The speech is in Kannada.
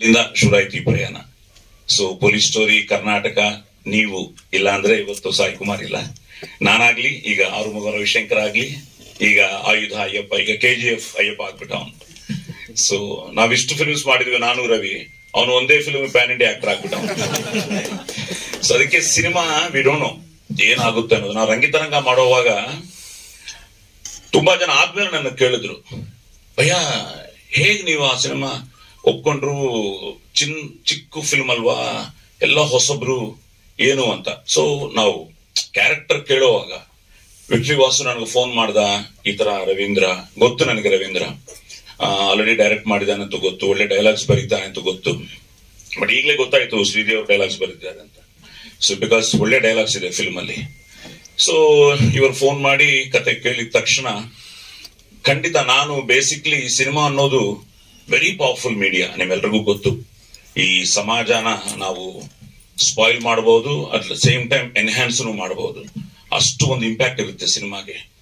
ಇಂದ ಶುರುವಾಯ್ತು ಈ ಪ್ರಯಾಣ ಸೊ ಪೊಲೀಸ್ ಸ್ಟೋರಿ ಕರ್ನಾಟಕ ನೀವು ಇಲ್ಲ ಅಂದ್ರೆ ಇವತ್ತು ಸಾಯಿ ಕುಮಾರ್ ಇಲ್ಲ ನಾನಾಗ್ಲಿ ಈಗ ಆರುಮುಗ ರವಿಶಂಕರ್ ಆಗ್ಲಿ ಈಗ ಆಯುಧ ಅಯ್ಯಪ್ಪ ಈಗ ಕೆ ಜಿ ಎಫ್ ಅಯ್ಯಪ್ಪ ಆಗ್ಬಿಟ್ಟ ಅವನು ಸೊ ನಾವಿಷ್ಟು ಫಿಲ್ಮ್ಸ್ ಮಾಡಿದ್ವಿ ನಾನು ರವಿ ಅವನು ಒಂದೇ ಫಿಲ್ಮ್ ಪ್ಯಾನ್ ಇಂಡಿಯಾ ಆಕ್ಟರ್ ಆಗ್ಬಿಟ್ಟ ಸೊ ಅದಕ್ಕೆ ಸಿನಿಮಾ ವಿ ಡೋಂಟ್ ನೋ ಏನಾಗುತ್ತೆ ಅನ್ನೋದು ನಾವು ರಂಗಿತರಂಗ ಮಾಡುವಾಗ ತುಂಬಾ ಜನ ಆದ್ಮೇಲೆ ನನ್ನ ಕೇಳಿದ್ರು ಭಯ್ಯ ಹೇಗ್ ನೀವು ಆ ಸಿನಿಮಾ ಒಪ್ಕೊಂಡ್ರು ಚಿನ್ ಚಿಕ್ಕ ಫಿಲ್ಮ್ ಅಲ್ವಾ ಎಲ್ಲ ಹೊಸಬ್ರು ಏನು ಅಂತ ಸೊ ನಾವು ಕ್ಯಾರೆಕ್ಟರ್ ಕೇಳುವಾಗ ವಿಕ್ಟ್ರಿ ವಾಸು ನನಗೆ ಫೋನ್ ಮಾಡ್ದ ಈ ತರ ರವೀಂದ್ರ ಗೊತ್ತು ನನಗೆ ರವೀಂದ್ರ ಆಲ್ರೆಡಿ ಡೈರೆಕ್ಟ್ ಮಾಡಿದಾನೆ ಅಂತ ಗೊತ್ತು ಒಳ್ಳೆ ಡೈಲಾಗ್ಸ್ ಬರೀತಾನೆ ಅಂತ ಗೊತ್ತು ಬಟ್ ಈಗಲೇ ಗೊತ್ತಾಯ್ತು ಶ್ರೀದೇವ್ ಡೈಲಾಗ್ಸ್ ಬರೀತಾರೆ ಅಂತ ಸೊ ಬಿಕಾಸ್ ಒಳ್ಳೆ ಡೈಲಾಗ್ಸ್ ಇದೆ ಫಿಲ್ಮ್ ಅಲ್ಲಿ ಸೊ ಇವರು ಫೋನ್ ಮಾಡಿ ಕತೆ ಕೇಳಿದ ತಕ್ಷಣ ಖಂಡಿತ ನಾನು ಬೇಸಿಕ್ಲಿ ಸಿನಿಮಾ ಅನ್ನೋದು ವೆರಿ ಪವರ್ಫುಲ್ ಮೀಡಿಯಾ ನಿಮ್ಮೆಲ್ರಿಗೂ ಗೊತ್ತು ಈ ಸಮಾಜನ ನಾವು ಸ್ಪಾಯಿಲ್ ಮಾಡಬಹುದು at the same time enhance ಮಾಡಬಹುದು ಅಷ್ಟು ಒಂದು ಇಂಪ್ಯಾಕ್ಟ್ ಇರುತ್ತೆ ಸಿನಿಮಾಗೆ